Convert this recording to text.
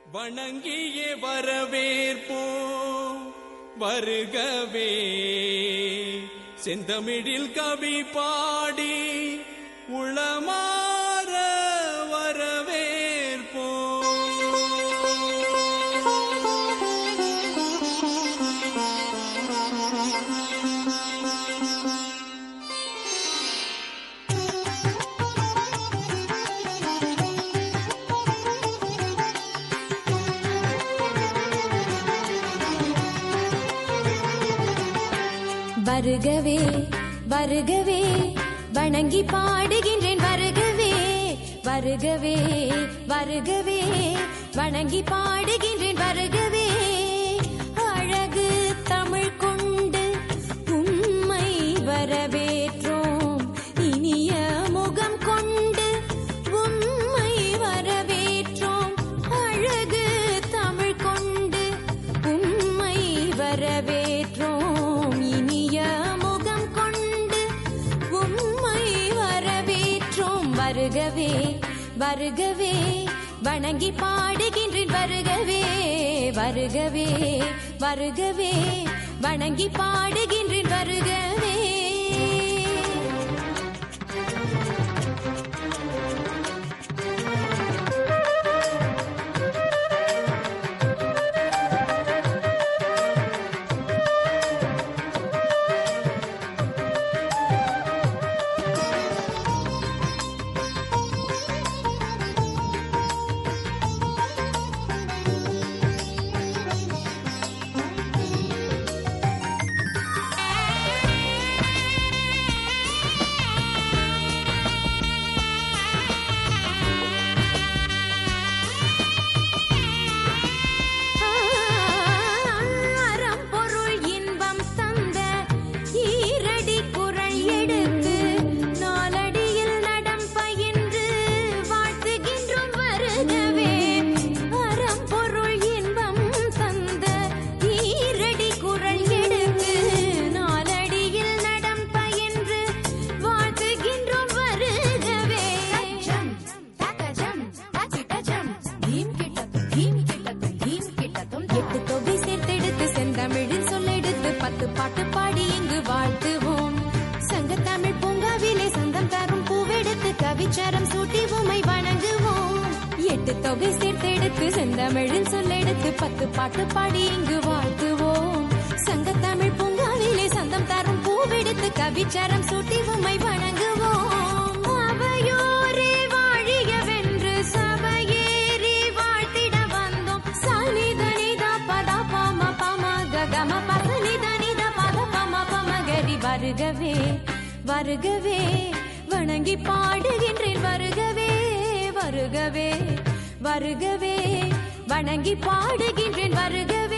வணங்கியே வரவேற்போம் வருகவே செந்தமிழில் கவி பாடி உளமாற வரவேற்போம் வருகவே வருகவே வணங்கி பாடுகின்றேன் வருகவே வருகவே வருகவே வணங்கி பாடுகின்றேன் வருகவே அழகு தமிழ் கொண்டு உம்மை வரவேற்றோம் இனிய முகம் கொண்டு உம்மை வரவேற்றோம் அழகு தமிழ் கொண்டு உம்மை வரவேற்றோம் இனிய முகம் கொண்டு உம்மை வரவேற்றோம் வருகவே வருகவே வணங்கி பாடுகின்றேன் வருகவே வருகவே வருகவே வணங்கி பாடுகின்றேன் வருகவே அறம் பொருள் இன்பம் தந்த ஈரடி குரல் எடுத்து நாலடியில் நடம் பயின்று வாழ்த்துகின்றோம் வருகவே அறம் பொருள் இன்பம் தந்த ஈரடி குரல் எடுத்து நாலடியில் நடம் பயின்று வாழ்த்துகின்றோம் வருகவே ஜம் தகஜம் தகிடஜம் தீம் கிட்டத்தும் தீம் கிட்டத்தும் தீம் கிட்டத்தும் எட்டு தொகை சேர்த்தெடுத்து செந்தமிழில் சொல்லெடுத்து பத்து பாட்டு பாடி இங்கு வாழ்த்துவோம் சங்கத்தமிழ் பூங்காவிலே சந்தம் தரும் பூவெடுத்து கவிச்சரம் சூட்டி உமை வணங்குவோம் எட்டு தொகை சேர்த்தெடுத்து செந்தமிழில் சொல்லெடுத்து பத்து பாட்டு பாடி இங்கு வாழ்த்துவோம் சங்கத்தமிழ் பூங்காவிலே சந்தம் தரும் பூவெடுத்து கவிச்சரம் சூட்டி உமை வணங்குவோம் அவையோரே வாழியவென்று சபையேறி வாழ்த்திட வந்தோம் சனிதனித பத பம பம ககம பசனிதனித பத பம பம கரி வருகவே வருகவே வணங்கி பாடுகின்றேன் வருகவே வருகவே வருகவே வணங்கி பாடுகின்றேன் வருகவே